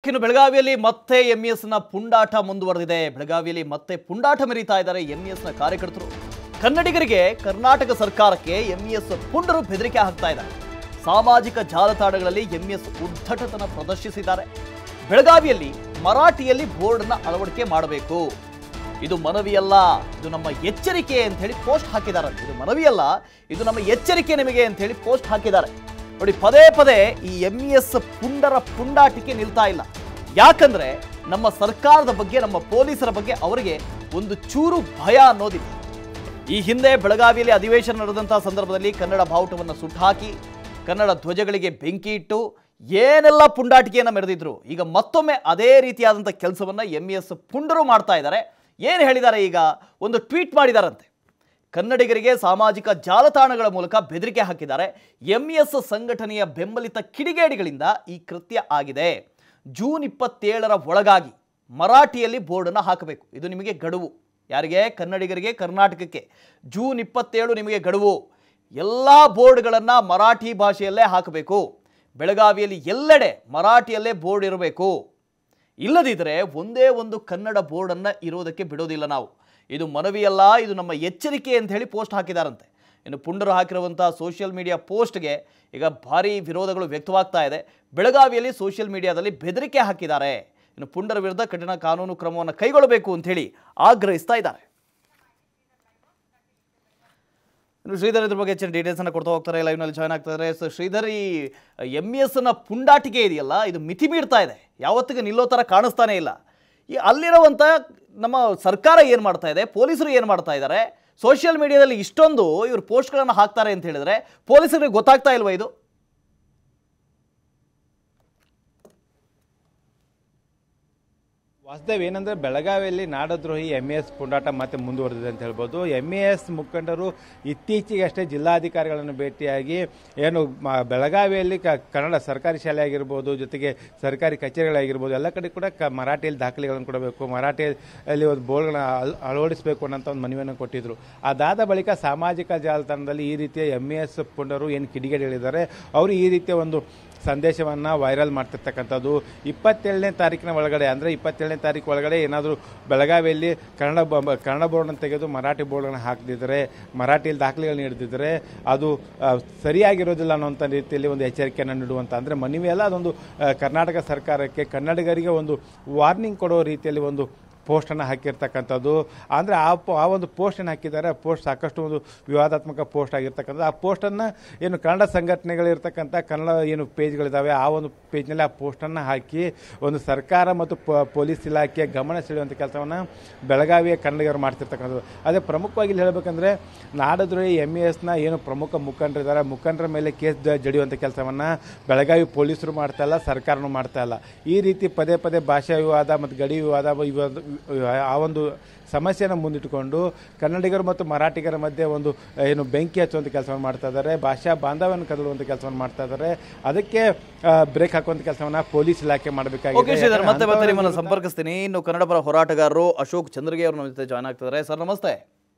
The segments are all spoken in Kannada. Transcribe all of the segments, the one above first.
ಇನ್ನು ಬೆಳಗಾವಿಯಲ್ಲಿ ಮತ್ತೆ ಎಂಇಎಸ್ ನ ಪುಂಡಾಟ ಮುಂದುವರೆದಿದೆ ಬೆಳಗಾವಿಯಲ್ಲಿ ಮತ್ತೆ ಪುಂಡಾಟ ಮೆರೀತಾ ಇದ್ದಾರೆ ಎಂಇಎಸ್ ನ ಕಾರ್ಯಕರ್ತರು ಕನ್ನಡಿಗರಿಗೆ ಕರ್ನಾಟಕ ಸರ್ಕಾರಕ್ಕೆ ಎಂಇಎಸ್ ಪುಂಡರು ಬೆದರಿಕೆ ಹಾಕ್ತಾ ಇದ್ದಾರೆ ಸಾಮಾಜಿಕ ಜಾಲತಾಣಗಳಲ್ಲಿ ಎಂಇಎಸ್ ಉದ್ದಟತನ ಪ್ರದರ್ಶಿಸಿದ್ದಾರೆ ಬೆಳಗಾವಿಯಲ್ಲಿ ಮರಾಠಿಯಲ್ಲಿ ಬೋರ್ಡ್ ಅನ್ನ ಅಳವಡಿಕೆ ಮಾಡಬೇಕು ಇದು ಮನವಿಯಲ್ಲ ಇದು ನಮ್ಮ ಎಚ್ಚರಿಕೆ ಅಂತ ಹೇಳಿ ಪೋಸ್ಟ್ ಹಾಕಿದ್ದಾರೆ ಇದು ಮನವಿಯಲ್ಲ ಇದು ನಮ್ಮ ಎಚ್ಚರಿಕೆ ನಿಮಗೆ ಅಂತ ಹೇಳಿ ಪೋಸ್ಟ್ ಹಾಕಿದ್ದಾರೆ ನೋಡಿ ಪದೇ ಪದೇ ಈ ಎಂ ಎಸ್ ಪುಂಡರ ಪುಂಡಾಟಿಕೆ ನಿಲ್ತಾ ಇಲ್ಲ ಯಾಕಂದ್ರೆ ನಮ್ಮ ಸರ್ಕಾರದ ಬಗ್ಗೆ ನಮ್ಮ ಪೊಲೀಸರ ಬಗ್ಗೆ ಅವರಿಗೆ ಒಂದು ಚೂರು ಭಯ ಅನ್ನೋದಿಲ್ಲ ಈ ಹಿಂದೆ ಬೆಳಗಾವಿಯಲ್ಲಿ ಅಧಿವೇಶನ ನಡೆದಂತಹ ಸಂದರ್ಭದಲ್ಲಿ ಕನ್ನಡ ಬಾವುಟವನ್ನು ಸುಟ್ಟಾಕಿ ಕನ್ನಡ ಧ್ವಜಗಳಿಗೆ ಬೆಂಕಿ ಇಟ್ಟು ಏನೆಲ್ಲ ಪುಂಡಾಟಿಕೆಯನ್ನು ಮೆರೆದಿದ್ರು ಈಗ ಮತ್ತೊಮ್ಮೆ ಅದೇ ರೀತಿಯಾದಂಥ ಕೆಲಸವನ್ನು ಎಂ ಎಸ್ ಪುಂಡರು ಮಾಡ್ತಾ ಇದ್ದಾರೆ ಏನು ಹೇಳಿದ್ದಾರೆ ಈಗ ಒಂದು ಟ್ವೀಟ್ ಮಾಡಿದಾರಂತೆ ಕನ್ನಡಿಗರಿಗೆ ಸಾಮಾಜಿಕ ಜಾಲತಾಣಗಳ ಮೂಲಕ ಬೆದರಿಕೆ ಹಾಕಿದ್ದಾರೆ ಎಂಎಸ್ ಸಂಘಟನೆಯ ಬೆಂಬಲಿತ ಕಿಡಿಗೇಡಿಗಳಿಂದ ಈ ಕೃತ್ಯ ಆಗಿದೆ ಜೂನ್ ಇಪ್ಪತ್ತೇಳರ ಒಳಗಾಗಿ ಮರಾಠಿಯಲ್ಲಿ ಬೋರ್ಡನ್ನು ಹಾಕಬೇಕು ಇದು ನಿಮಗೆ ಗಡುವು ಯಾರಿಗೆ ಕನ್ನಡಿಗರಿಗೆ ಕರ್ನಾಟಕಕ್ಕೆ ಜೂನ್ ಇಪ್ಪತ್ತೇಳು ನಿಮಗೆ ಗಡುವು ಎಲ್ಲ ಬೋರ್ಡ್ಗಳನ್ನು ಮರಾಠಿ ಭಾಷೆಯಲ್ಲೇ ಹಾಕಬೇಕು ಬೆಳಗಾವಿಯಲ್ಲಿ ಎಲ್ಲೆಡೆ ಮರಾಠಿಯಲ್ಲೇ ಬೋರ್ಡ್ ಇರಬೇಕು ಇಲ್ಲದಿದ್ದರೆ ಒಂದೇ ಒಂದು ಕನ್ನಡ ಬೋರ್ಡನ್ನು ಇರೋದಕ್ಕೆ ಬಿಡೋದಿಲ್ಲ ನಾವು ಇದು ಮನವಿಯಲ್ಲ ಇದು ನಮ್ಮ ಎಚ್ಚರಿಕೆ ಅಂತ ಹೇಳಿ ಪೋಸ್ಟ್ ಹಾಕಿದಾರಂತೆ ಇನ್ನು ಪುಂಡರು ಹಾಕಿರುವಂತಹ ಸೋಷಿಯಲ್ ಮೀಡಿಯಾ ಪೋಸ್ಟ್ಗೆ ಈಗ ಭಾರಿ ವಿರೋಧಗಳು ವ್ಯಕ್ತವಾಗ್ತಾ ಇದೆ ಬೆಳಗಾವಿಯಲ್ಲಿ ಸೋಷಿಯಲ್ ಮೀಡಿಯಾದಲ್ಲಿ ಬೆದರಿಕೆ ಹಾಕಿದ್ದಾರೆ ಇನ್ನು ಪುಂಡರ ವಿರುದ್ಧ ಕಠಿಣ ಕಾನೂನು ಕ್ರಮವನ್ನು ಕೈಗೊಳ್ಳಬೇಕು ಅಂತ ಹೇಳಿ ಆಗ್ರಹಿಸ್ತಾ ಇದ್ದಾರೆ ಇನ್ನು ಶ್ರೀಧರ್ ಇದ್ರ ಬಗ್ಗೆ ಹೆಚ್ಚಿನ ಡೀಟೇಲ್ಸ್ ಅನ್ನ ಕೊಡ್ತಾ ಹೋಗ್ತಾರೆ ಲೈವ್ನಲ್ಲಿ ಜಾಯ್ನ್ ಆಗ್ತಾರೆ ಸೊ ಶ್ರೀಧರ್ ಈ ಎಮ್ ಎಸ್ ನ ಪುಂಡಾಟಿಕೆ ಇದೆಯಲ್ಲ ಇದು ಮಿತಿ ಮೀರ್ತಾ ಇದೆ ಯಾವತ್ತಿಗೆ ನಿಲ್ಲೋ ಥರ ಕಾಣಿಸ್ತಾನೆ ಇಲ್ಲ ಈ ಅಲ್ಲಿರುವಂಥ ನಮ್ಮ ಸರ್ಕಾರ ಏನು ಮಾಡ್ತಾ ಇದೆ ಪೊಲೀಸರು ಏನು ಮಾಡ್ತಾ ಇದ್ದಾರೆ ಸೋಷಿಯಲ್ ಮೀಡಿಯಾದಲ್ಲಿ ಇಷ್ಟೊಂದು ಇವರು ಪೋಸ್ಟ್ಗಳನ್ನು ಹಾಕ್ತಾರೆ ಅಂತ ಹೇಳಿದ್ರೆ ಪೊಲೀಸರಿಗೆ ಗೊತ್ತಾಗ್ತಾ ಇಲ್ವಾ ಇದು ವಾಸ್ತವ ಏನಂದ್ರೆ ಬೆಳಗಾವಿಯಲ್ಲಿ ನಾಡದ್ರೋಹಿ ಎಂ ಎಸ್ ಪುಂಡಾಟ ಮತ್ತೆ ಮುಂದುವರೆದಿದೆ ಅಂತ ಹೇಳ್ಬೋದು ಎಂ ಎಸ್ ಮುಖಂಡರು ಇತ್ತೀಚೆಗೆ ಅಷ್ಟೇ ಜಿಲ್ಲಾಧಿಕಾರಿಗಳನ್ನು ಭೇಟಿಯಾಗಿ ಏನು ಮ- ಬೆಳಗಾವಿಯಲ್ಲಿ ಕ- ಕನ್ನಡ ಸರ್ಕಾರಿ ಶಾಲೆ ಆಗಿರ್ಬೋದು ಜೊತೆಗೆ ಸರ್ಕಾರಿ ಕಚೇರಿಗಳಾಗಿರ್ಬೋದು ಎಲ್ಲ ಕಡೆ ಕೂಡ ಕ ಮರಾಠಿಯಲ್ಲಿ ದಾಖಲೆಗಳನ್ನು ಕೊಡಬೇಕು ಮರಾಠಿಯಲ್ಲಿ ಒಂದು ಬೋರ್ಡ್ಗಳನ್ನ ಅಳ ಅಳವಡಿಸಬೇಕು ಅನ್ನೋಂಥ ಒಂದು ಮನವಿಯನ್ನು ಕೊಟ್ಟಿದ್ರು ಅದಾದ ಬಳಿಕ ಸಾಮಾಜಿಕ ಜಾಲತಾಣದಲ್ಲಿ ಈ ರೀತಿಯ ಎಂ ಎಸ್ ಪುಂಡರು ಏನು ಕಿಡಿಗೇಡಿಗಳಿದ್ದಾರೆ ಅವರು ಈ ರೀತಿಯ ಒಂದು ಸಂದೇಶವನ್ನು ವೈರಲ್ ಮಾಡ್ತಿರ್ತಕ್ಕಂಥದ್ದು ಇಪ್ಪತ್ತೇಳನೇ ತಾರೀಕಿನ ಒಳಗಡೆ ಅಂದರೆ ಇಪ್ಪತ್ತೇಳನೇ ತಾರೀಕು ಒಳಗಡೆ ಏನಾದರೂ ಬೆಳಗಾವಿಯಲ್ಲಿ ಕನ್ನಡ ಬ- ಕನ್ನಡ ಬೋರ್ಡನ್ನು ತೆಗೆದು ಮರಾಠಿ ಬೋರ್ಡನ್ನು ಹಾಕದಿದ್ದರೆ ಮರಾಠಿಯಲ್ಲಿ ದಾಖಲೆಗಳನ್ನ ನೀಡದಿದ್ದರೆ ಅದು ಆ, ಸರಿಯಾಗಿರೋದಿಲ್ಲ ಅನ್ನೋಂಥ ರೀತಿಯಲ್ಲಿ ಒಂದು ಎಚ್ಚರಿಕೆಯನ್ನು ನೀಡುವಂಥ ಅಂದರೆ ಮನವಿ ಅಲ್ಲ ಅದೊಂದು ಆ, ಕರ್ನಾಟಕ ಸರ್ಕಾರಕ್ಕೆ ಕನ್ನಡಿಗರಿಗೆ ಒಂದು ವಾರ್ನಿಂಗ್ ಕೊಡೋ ರೀತಿಯಲ್ಲಿ ಒಂದು ಪೋಸ್ಟನ್ನು ಹಾಕಿರ್ತಕ್ಕಂಥದ್ದು ಅಂದರೆ ಆ ಪೋ ಆ ಒಂದು ಪೋಸ್ಟನ್ನು ಹಾಕಿದ್ದಾರೆ ಆ ಪೋಸ್ಟ್ ಸಾಕಷ್ಟು ಒಂದು ವಿವಾದಾತ್ಮಕ ಪೋಸ್ಟ್ ಆಗಿರ್ತಕ್ಕಂಥದ್ದು ಆ ಪೋಸ್ಟನ್ನು ಏನು ಕನ್ನಡ ಸಂಘಟನೆಗಳಿರ್ತಕ್ಕಂಥ ಕನ್ನಡ ಏನು ಪೇಜ್ಗಳಿದ್ದಾವೆ ಆ ಒಂದು ಪೇಜ್ನಲ್ಲಿ ಆ ಪೋಸ್ಟನ್ನು ಹಾಕಿ ಒಂದು ಸರ್ಕಾರ ಮತ್ತು ಪ- ಪೊಲೀಸ್ ಇಲಾಖೆ ಗಮನ ಸೆಳೆಯುವಂಥ ಕೆಲಸವನ್ನು ಬೆಳಗಾವಿಯ ಕನ್ನಡಿಗರು ಮಾಡ್ತಿರ್ತಕ್ಕಂಥದ್ದು ಅದೇ ಪ್ರಮುಖವಾಗಿ ಇಲ್ಲಿ ಹೇಳಬೇಕಂದ್ರೆ ನಾಡದ್ರೋಹಿ ಎಮ್ ಇ ಎಸ್ನ ಏನು ಪ್ರಮುಖ ಮುಖಂಡರಿದ್ದಾರೆ ಮುಖಂಡರ ಮೇಲೆ ಕೇಸ್ ಜ- ಜಡಿಯುವಂಥ ಕೆಲಸವನ್ನು ಬೆಳಗಾವಿ ಪೊಲೀಸರು ಮಾಡ್ತಾ ಇಲ್ಲ ಸರ್ಕಾರನೂ ಮಾಡ್ತಾ ಇಲ್ಲ ಈ ರೀತಿ ಪದೇ ಪದೇ ಭಾಷಾ ವಿವಾದ ಮತ್ತು ಗಡಿ ವಿವಾದ ವಿವಾದ ಆ ಒಂದು ಸಮಸ್ಯೆಯನ್ನು ಮುಂದಿಟ್ಟುಕೊಂಡು ಕನ್ನಡಿಗರು ಮತ್ತು ಮರಾಠಿಗರ ಮಧ್ಯೆ ಒಂದು ಏನು ಬೆಂಕಿ ಹಚ್ಚುವಂಥ ಕೆಲಸವನ್ನು ಮಾಡ್ತಾ ಇದ್ದಾರೆ ಭಾಷಾ ಬಾಂಧವ್ಯವನ್ನು ಕದಡುವಂಥ ಕೆಲಸವನ್ನು ಮಾಡ್ತಾ ಇದ್ದಾರೆ ಅದಕ್ಕೆ ಬ್ರೇಕ್ ಹಾಕುವಂಥ ಕೆಲಸವನ್ನು ಪೊಲೀಸ್ ಇಲಾಖೆ ಓಕೆ ಶ್ರೀಧರ್ ಮತ್ತೆ ಮತ್ತೆ ಮಾಡಬೇಕಾಗಿದೆ ನಿಮ್ಮನ್ನು ಸಂಪರ್ಕಿಸ್ತೀನಿ ಇನ್ನು ಕನ್ನಡ ಪರ ಹೋರಾಟಗಾರರು ಅಶೋಕ್ ಚಂದ್ರಗಿ ಅವರು ನಮ್ಮ ಜೊತೆ ಜಾಯ್ನ್ ಆಗ್ತಿದ್ದಾರೆ ಸರ್ ನಮಸ್ತೆ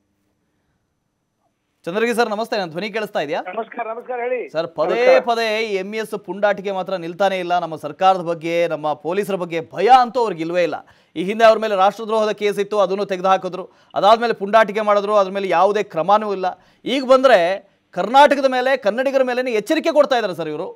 ಚಂದ್ರಗಿ ಸರ್ ನಮಸ್ತೆ ನನ್ನ ಧ್ವನಿ ಕೇಳಿಸ್ತಾ ಇದೆಯಾ ನಮಸ್ಕಾರ ನಮಸ್ಕಾರ ಹೇಳಿ ಸರ್ ಪದೇ ಪದೇ ಎಂ ಎಸ್ ಪುಂಡಾಟಿಕೆ ಮಾತ್ರ ನಿಲ್ತಾನೆ ಇಲ್ಲ ನಮ್ಮ ಸರ್ಕಾರದ ಬಗ್ಗೆ ನಮ್ಮ ಪೊಲೀಸರ ಬಗ್ಗೆ ಭಯ ಅಂತೂ ಅವ್ರಿಗೆ ಇಲ್ವೇ ಇಲ್ಲ ಈ ಹಿಂದೆ ಅವ್ರ ಮೇಲೆ ರಾಷ್ಟ್ರದ್ರೋಹದ ಕೇಸ್ ಇತ್ತು ಅದನ್ನು ತೆಗೆದು ಹಾಕಿದ್ರು ಅದಾದ್ಮೇಲೆ ಪುಂಡಾಟಿಕೆ ಮಾಡಿದ್ರು ಅದ್ರ ಮೇಲೆ ಯಾವುದೇ ಕ್ರಮನೂ ಇಲ್ಲ ಈಗ ಬಂದ್ರೆ ಕರ್ನಾಟಕದ ಮೇಲೆ ಕನ್ನಡಿಗರ ಮೇಲೆ ಎಚ್ಚರಿಕೆ ಕೊಡ್ತಾ ಇದ್ದಾರೆ ಸರ್ ಇವರು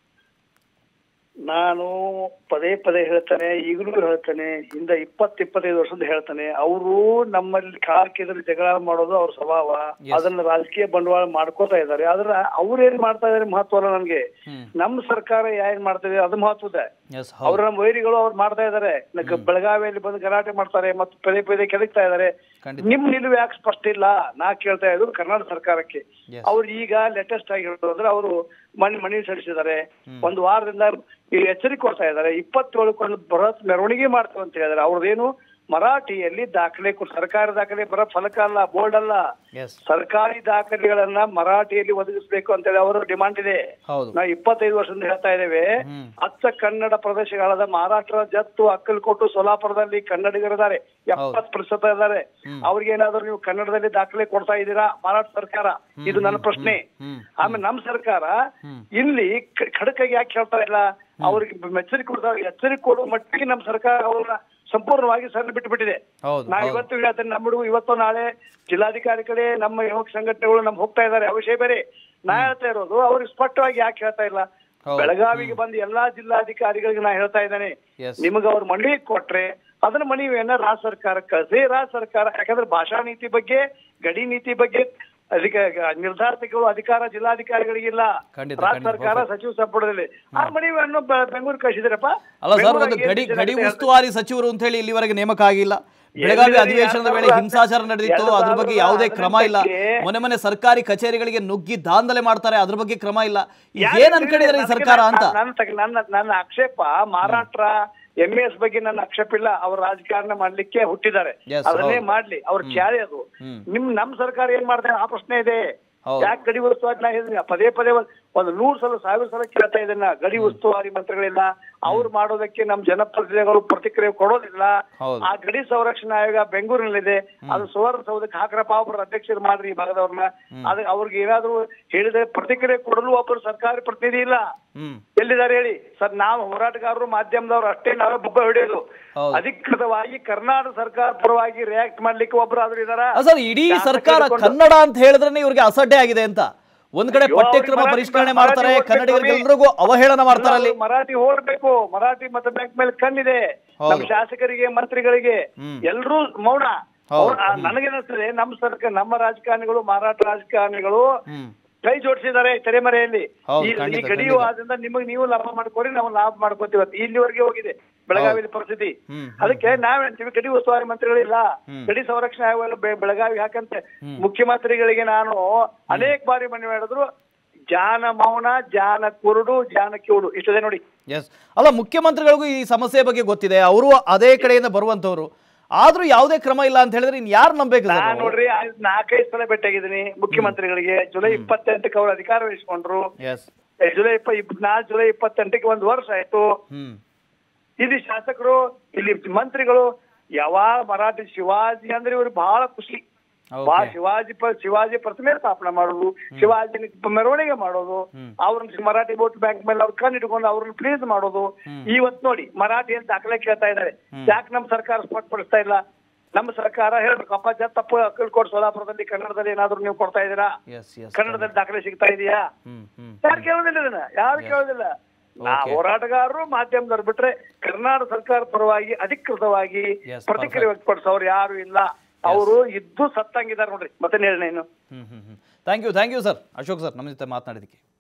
ನಾನು ಪದೇ ಪದೇ ಹೇಳ್ತಾನೆ ಈಗಲೂ ಹೇಳ್ತಾನೆ ಹಿಂದ ಇಪ್ಪತ್ ಇಪ್ಪತ್ತೈದು ವರ್ಷದಿಂದ ಹೇಳ್ತಾನೆ ಅವರು ನಮ್ಮಲ್ಲಿ ಕಾಲ್ಕೆದ್ರೆ ಜಗಳ ಮಾಡೋದು ಅವ್ರ ಸ್ವಭಾವ ಅದನ್ನ ರಾಜಕೀಯ ಬಂಡವಾಳ ಮಾಡ್ಕೋತಾ ಇದ್ದಾರೆ ಆದ್ರೆ ಅವ್ರು ಏನ್ ಮಾಡ್ತಾ ಇದಾರೆ ಮಹತ್ವ ಅಲ್ಲ ನನ್ಗೆ ನಮ್ಮ ಸರ್ಕಾರ ಏನ್ ಮಾಡ್ತಾ ಇದೆ ಅದು ಮಹತ್ವದ ಎಸ್ ಅವ್ರ ನಮ್ಮ ವೈರಿಗಳು ಅವ್ರು ಮಾಡ್ತಾ ಇದಾರೆ ನಕ್ಕ ಬೆಳಗಾವಿಯಲ್ಲಿ ಬಂದು ಗಲಾಟೆ ಮಾಡ್ತಾರೆ ಮತ್ತು ಪದೇ ಪದೇ ಕೆದಕ್ತಾ ಇದಾರೆ ಖಂಡಿತ. ನಿಮ್ ನಿಲುವು ಯಾಕೆ ಸ್ಪಷ್ಟ ಇಲ್ಲ ನಾ ಕೇಳ್ತಾ ಇದ್ದು ಕರ್ನಾಟಕ ಸರ್ಕಾರಕ್ಕೆ Yes. ಅವ್ರು ಈಗ ಲೇಟೆಸ್ಟ್ ಆಗಿ ಹೇಳೋದ್ರೆ ಅವರು ಮಣ್ಣು ಮಣ್ಣಿ ಸಲ್ಲಿಸಿದ್ದಾರೆ ಒಂದು ವಾರದಿಂದ ಈ ಎಚ್ಚರಿಕೆ ಕೊಡ್ತಾ ಇದ್ದಾರೆ ಇಪ್ಪತ್ತೇಳಕ್ಕೊಂದು ಬೃಹತ್ ಮೆರವಣಿಗೆ ಮಾಡ್ತೇವೆ ಅಂತ ಹೇಳಿದಾರೆ ಅವ್ರದ್ದೇನು ಮರಾಠಿಯಲ್ಲಿ ದಾಖಲೆ ಕೊಡ್- ಸರ್ಕಾರಿ ದಾಖಲೆ ಬರೋ ಫಲಕ ಅಲ್ಲ ಬೋರ್ಡ್ ಅಲ್ಲ ಎಸ್ ಸರ್ಕಾರಿ ದಾಖಲೆಗಳನ್ನ ಮರಾಠಿಯಲ್ಲಿ ಒದಗಿಸಬೇಕು ಅಂತೇಳಿ ಅವರ ಡಿಮಾಂಡ್ ಇದೆ ಹೌದು ನಾವು ಇಪ್ಪತ್ತೈದು ವರ್ಷದಿಂದ ಹೇಳ್ತಾ ಇದ್ದೇವೆ ಹ್ಮ್. ಅಚ್ಚ ಕನ್ನಡ ಪ್ರದೇಶಗಳಾದ ಮಹಾರಾಷ್ಟ್ರ ಜತ್ತು ಅಕ್ಕಲಕೋಟು ಸೋಲಾಪುರದಲ್ಲಿ ಕನ್ನಡಿಗರಿದ್ದಾರೆ ಎಪ್ಪತ್ತು ಪ್ರತಿಶತ ಇದ್ದಾರೆ ಅವ್ರಿಗೆ ಏನಾದ್ರು ನೀವು ಕನ್ನಡದಲ್ಲಿ ದಾಖಲೆ ಕೊಡ್ತಾ ಇದ್ದೀರಾ ಮಹಾರಾಷ್ಟ್ರ ಸರ್ಕಾರ ಇದು ನನ್ನ ಪ್ರಶ್ನೆ ಹ್ಮ್ ಆಮೇಲೆ ನಮ್ ಸರ್ಕಾರ ಇಲ್ಲಿ ಕ- ಖಡಕ್ಕಾಗಿ ಯಾಕೆ ಹೇಳ್ತಾ ಇಲ್ಲ ಅವ್ರಿಗೆ ಎಚ್ಚರಿಕೆ ಕೊಡ್ತಾರೆ ಎಚ್ಚರಿಕೆ ಕೊಡುವ ಮಟ್ಟಿಗೆ ನಮ್ಮ ಸರ್ಕಾರ ಅವ್ರನ್ನ ಸಂಪೂರ್ಣವಾಗಿ ಸಣ್ಣ ಬಿಟ್ಟು ಬಿಟ್ಟಿದೆ ಹೌದು ನಾ ಹೌದು ಇವತ್ತು ಹೇಳ್ತೇನೆ ನಮ್ಮ ಹುಡುಗ ಇವತ್ತು ನಾಳೆ ಜಿಲ್ಲಾಧಿಕಾರಿ ಕಡೆ ನಮ್ಮ ಯುವಕ ಸಂಘಟನೆಗಳು ನಮ್ ಹೋಗ್ತಾ ಇದ್ದಾರೆ ಆ ವಿಷಯ ಬೇರೆ ನಾ ಹೇಳ್ತಾ ಇರೋದು ಅವ್ರಿಗೆ ಸ್ಪಷ್ಟವಾಗಿ ಯಾಕೆ ಹೇಳ್ತಾ ಇಲ್ಲ ಹೌದು. ಬೆಳಗಾವಿಗೆ ಬಂದು ಎಲ್ಲಾ ಜಿಲ್ಲಾಧಿಕಾರಿಗಳಿಗೆ ನಾ ಹೇಳ್ತಾ ಇದ್ದೇನೆ Yes. ನಿಮಗೆ ಅವ್ರ ಮನವಿ ಕೊಟ್ರೆ ಅದನ್ನ ಮನವಿಯನ್ನ ರಾಜ್ಯ ಸರ್ಕಾರ ಕಳಿಸಿ ರಾಜ್ಯ ಸರ್ಕಾರ ಯಾಕಂದ್ರೆ ಭಾಷಾ ನೀತಿ ಬಗ್ಗೆ ಗಡಿ ನೀತಿ ಬಗ್ಗೆ ಅದಕ್ಕೆ ನಿರ್ಧಾರ ತೆಗೆದುಕೊಳ್ಳುವ ಅಧಿಕಾರ ಜಿಲ್ಲಾಧಿಕಾರಿಗಳಿಗಿಲ್ಲ ಖಂಡಿತ, ರಾಜ್ಯ ಖಂಡಿತ, ಸರ್ಕಾರ ಸಚಿವ ಸಂಪುಟದಲ್ಲಿ ಆ ಮನವಿಯನ್ನು ಬೆ- ಬೆಂಗಳೂರು ಕಳಿಸಿದ್ರಪ್ಪ ಅಲ್ಲ ಸರ್ ಒಂದು ಬೆಂಗಳೂರಿಗೆ ಗಡಿ ಎಷ್ಟು ಜನ ಗಡಿ ಹೇಳ್ತಾರೆ? ಉಸ್ತುವಾರಿ ಸಚಿವರು ಅಂತ ಹೇಳಿ ಇಲ್ಲಿವರೆಗೆ ನೇಮಕ ಆಗಿಲ್ಲ ಬೆಳಗಾವಿ ಎಲ್ಲಿದೆ? ಅಧಿವೇಶನದ ವೇಳೆ ಎರಡು ಹಿಂಸಾಚಾರ ನಡೆದಿತ್ತು ಸಾವಿರದ ಅದ್ರ ಬಗ್ಗೆ ಯಾವುದೇ ಕ್ರಮ ಇಲ್ಲ ಹದಿನೆಂಟಕ್ಕೆ ಮೊನ್ನೆ ಮೊನ್ನೆ ಸರ್ಕಾರಿ ಕಚೇರಿಗಳಿಗೆ ನುಗ್ಗಿ ದಾಂಧಲೆ ಮಾಡ್ತಾರೆ ಅದ್ರ ಬಗ್ಗೆ ಕ್ರಮ ಇಲ್ಲ ಯಾರು ಏನ್ ಅನ್ಕೊಂಡಿದ್ದಾರೆ ಈ ನನಗೆ ಸರ್ಕಾರ ಅಂತ ನನ್ನ- ನನ್ನ ತಗ- ನನ್ನ ನನ್ನ ಆಕ್ಷೇಪ ಮಹಾರಾಷ್ಟ್ರ ಎಂ ಎಸ್ ಬಗ್ಗೆ ನನ್ನ ಆಕ್ಷೇಪ ಇಲ್ಲ ಅವ್ರ ರಾಜಕಾರಣ ಮಾಡ್ಲಿಕ್ಕೆ ಹುಟ್ಟಿದ್ದಾರೆ Yes, ಅದನ್ನೇ ಹೌದು. ಮಾಡ್ಲಿ ಅವ್ರ ಚಾಳಿ ಅದು ಹ್ಮ್. ನಿಮ್ ನಮ್ ಸರ್ಕಾರ ಏನ್ ಮಾಡ್ತಾರೆ ಆ ಪ್ರಶ್ನೆ ಇದೆ ಹೌದು. ಯಾಕೆ ಗಡಿ ಉಸ್ತುವಾರಿ ನಾ ಹೇಳಿದ್ನಿ ಪದೇ ಪದೇ ಒಂದ್- ಒಂದು ನೂರ್ ಸಲ ಸಾವಿರ ಸಲ ಕೇಳ್ತಾ ಇದ್ದೇನೆ ಗಡಿ ಉಸ್ತುವಾರಿ ಮಂತ್ರಿಗಳಿಲ್ಲ ಅವ್ರು ಮಾಡೋದಕ್ಕೆ ನಮ್ ಜನಪ್ರತಿನಿಧಿಗಳು ಪ್ರತಿಕ್ರಿಯೆ ಕೊಡೋದಿಲ್ಲ ಹೌದು. ಆ ಗಡಿ ಸಂರಕ್ಷಣಾ ಆಯೋಗ ಬೆಂಗಳೂರಿನಲ್ಲಿದೆ ಅದು ಸುವರ್ಣಸೌಧಕ್ಕೆ ಹಾಕ್ರಪ್ಪ ಒಬ್ಬರು ಅಧ್ಯಕ್ಷರು ಮಾಡ್ರಿ ಈ ಭಾಗದವ್ರನ್ನ ಅದ ಅವ್ರಿಗೆ ಏನಾದ್ರು ಹೇಳಿದ್ರೆ ಪ್ರತಿಕ್ರಿಯೆ ಕೊಡಲು ಒಬ್ಬರು ಸರ್ಕಾರಿ ಪ್ರತಿನಿಧಿ ಇಲ್ಲ ಹ್ಮ್ ಎಲ್ಲಿದ್ದಾರೆ ಹೇಳಿ ಸರ್ ನಾವು ಹೋರಾಟಗಾರರು ಮಾಧ್ಯಮದವ್ರು ಅಷ್ಟೇ ನಾವೇ ಬೊಬ್ಬ ಹಿಡಿಯೋದು ಹೌದು. ಅಧಿಕೃತವಾಗಿ ಕರ್ನಾಟಕ ಸರ್ಕಾರ ಪರವಾಗಿ ರಿಯಾಕ್ಟ್ ಮಾಡ್ಲಿಕ್ಕೆ ಒಬ್ರು ಆದ್ರೂ ಇದಾರ ಆ, ಸರ್ ಇಡೀ ಸರ್ಕಾರ ಕನ್ನಡ ಅಂತ ಹೇಳಿದ್ರೆ ಇವ್ರಿಗೆ ಅಸಡ್ಡೆ ಆಗಿದೆ ಅಂತ ಒಂದ್ ಕಡೆ ಅಯ್ಯೋ, ಪಠ್ಯಕ್ರಮ ಅವ್ರಿಗೆ ಪರಿಷ್ಕರಣೆ ಮರಾಠಿ ಮಾಡ್ತಾರೆ ಓದ್ಬೇಕು ಕನ್ನಡಿಗರಿಗೆಲ್ರಿಗೂ ಅವಹೇಳನ ಮಾಡ್ತಾರೆ ಅಲ್ಲಿ ಮರಾಠಿ ಹೋಗ್ಬೇಕು ಮರಾಠಿ ಮತ್ತೆ ಬ್ಯಾಂಕ್ ಮೇಲೆ ಕಣ್ಣಿದೆ ಹೌದು. ನಮ್ಮ ಶಾಸಕರಿಗೆ ಮಂತ್ರಿಗಳಿಗೆ ಹ್ಮ್. ಎಲ್ರೂ ಮೌನ ಹೌದು. ಅವ್ರು- ಆ, ನನಗೇನಿಸ್ತದೆ ನಮ್ಮ ಸರ್ಕಾರ ನಮ್ಮ ರಾಜಕಾರಣಿಗಳು ಮರಾಠ ರಾಜಕಾರಣಿಗಳು ಹ್ಮ್ ಕೈ ಜೋಡಿಸಿದ್ದಾರೆ ತೆರೆಮರೆಯಲ್ಲಿ ಹೌದು, ಈ- ಈ ಖಂಡಿತ, ಗಡಿಯು ಖಂಡಿತ. ಆದ್ರಿಂದ ನಿಮಗೆ ನೀವು ಲಾಭ ಮಾಡ್ಕೊಡಿ ನಾವು ಲಾಭ ಮಾಡ್ಕೋತೀವಿ ಅಂತ ಇಲ್ಲಿವರೆಗೆ ಹೋಗಿದೆ ಬೆಳಗಾವಿ ಪರಿಸ್ಥಿತಿ ಹ್ಮ್, ಹ್ಮ್. ಅದಕ್ಕೆ ನಾವ್ ಹೇಳ್ತೀವಿ ಗಡಿ ಉಸ್ತುವಾರಿ ಮಂತ್ರಿಗಳಿಲ್ಲ ಹ್ಮ್. ಗಡಿ ಸಂರಕ್ಷಣಾ ಆಯೋಗ ಎಲ್ಲ ಬೆ- ಬೆಳಗಾವಿ ಹಾಕಂತೆ ಮುಖ್ಯಮಂತ್ರಿಗಳಿಗೆ ನಾನು ಅನೇಕ ಬಾರಿ ಮನವಿ ಮಾಡಿದ್ರು ಜಾನ ಮೌನ ಜಾನ ಕುರುಡು ಜಾನ ಕಿವುಡು ಇಷ್ಟದೆ ನೋಡಿ ಎಸ್ ಅಲ್ಲ ಮುಖ್ಯಮಂತ್ರಿಗಳಿಗೂ ಈ ಸಮಸ್ಯೆ ಬಗ್ಗೆ ಗೊತ್ತಿದೆ ಅವರು ಅದೇ ಕಡೆಯಿಂದ ಬರುವಂತವ್ರು ಆದ್ರೂ ಯಾವುದೇ ಕ್ರಮ ಇಲ್ಲ ಅಂತ ಹೇಳಿದ್ರೆ ಇನ್ ಯಾರು ನಂಬೇಕು ಸರ್ ನಾನ್ ನಾವು? ನೋಡ್ರಿ ಆ- ನಾಲ್ಕೈದು ಸಲ ಭೇಟಿಯಾಗಿದ್ದೀನಿ ಮುಖ್ಯಮಂತ್ರಿಗಳಿಗೆ ಜುಲೈ ಇಪ್ಪತ್ತೆಂಟಕ್ಕೆ ಅವರು ಅಧಿಕಾರ ವಹಿಸ್ಕೊಂಡ್ರು ಎಸ್ ಏ, ಜುಲೈ ಇಪ್ಪ ಇಪ್- ನಾಲ್ಕು ಜುಲೈ ಇಪ್ಪತ್ತೆಂಟಕ್ಕೆ ಒಂದು ವರ್ಷ ಆಯ್ತು ಹ್ಮ್ ಇಲ್ಲಿ ಶಾಸಕರು ಇಲ್ಲಿ ಮಂತ್ರಿಗಳು ಯಾವಾಗ ಮರಾಠಿ ಶಿವಾಜಿ ಅಂದ್ರೆ ಇವ್ರು ಬಹಳ ಖುಷಿ Okay. ಬಹಳ ಶಿವಾಜಿ ಪ- ಶಿವಾಜಿ ಪ್ರತಿಮೆ ಸ್ಥಾಪನೆ ಮಾಡೋದು ಶಿವಾಜಿ ಮೆರವಣಿಗೆ ಮಾಡೋದು ಅವ್ರನ್ನ ಮರಾಠಿ ವೋಟ್ ಬ್ಯಾಂಕ್ ಮೇಲೆ ಅವ್ರ ಕಣ್ಣು ಇಟ್ಕೊಂಡು ಅವ್ರನ್ನ ಪ್ಲೀಸ್ ಮಾಡೋದು ಇವತ್ ನೋಡಿ ಮರಾಠಿ ಅಂತ ದಾಖಲೆ ಕೇಳ್ತಾ ಇದ್ದಾರೆ ಯಾಕೆ ನಮ್ ಸರ್ಕಾರ ಸ್ಪಷ್ಟಪಡಿಸ್ತಾ ಇಲ್ಲ ನಮ್ಮ ಸರ್ಕಾರ ಹೇಳ್ಬೇಕು ಅಪ್ಪ ಜ ತಪ್ಪು ಅಕ್ಕಲ್ಕೋಟ್ ಸೋಲಾಪುರದಲ್ಲಿ ಕನ್ನಡದಲ್ಲಿ ಏನಾದ್ರು ನೀವು ಕೊಡ್ತಾ ಇದ್ದೀರಾ ಎಸ್ ಎಸ್ ಕನ್ನಡದಲ್ಲಿ ದಾಖಲೆ ಸಿಗ್ತಾ ಇದೆಯಾ ಹ್ಮ್ ಹ್ಮ್ ಯಾರು ಕೇಳೋದಿಲ್ಲ ಇದನ್ನ ಯಾರು ಕೇಳೋದಿಲ್ಲ ನಾ ಹೋರಾಟಗಾರರು ಮಾಧ್ಯಮದವ್ರು ಬಿಟ್ರೆ ಕರ್ನಾಟಕ ಸರ್ಕಾರ ಪರವಾಗಿ ಅಧಿಕೃತವಾಗಿ Yes, ಪ್ರತಿಕ್ರಿಯೆ ವ್ಯಕ್ತಪಡಿಸೋರು ಯಾರು ಇಲ್ಲ ಅವರು ಇದ್ದು ಸತ್ತಂಗಿದ್ದಾರೆ ನೋಡ್ರಿ ಮತ್ತೆ ಹೇಳಿ ಇನ್ನು hmm hmm hmm thank you thank you sir Ashok sir ನಮ್ಮ ಜೊತೆ ಮಾತನಾಡಿದ್ದಕ್ಕೆ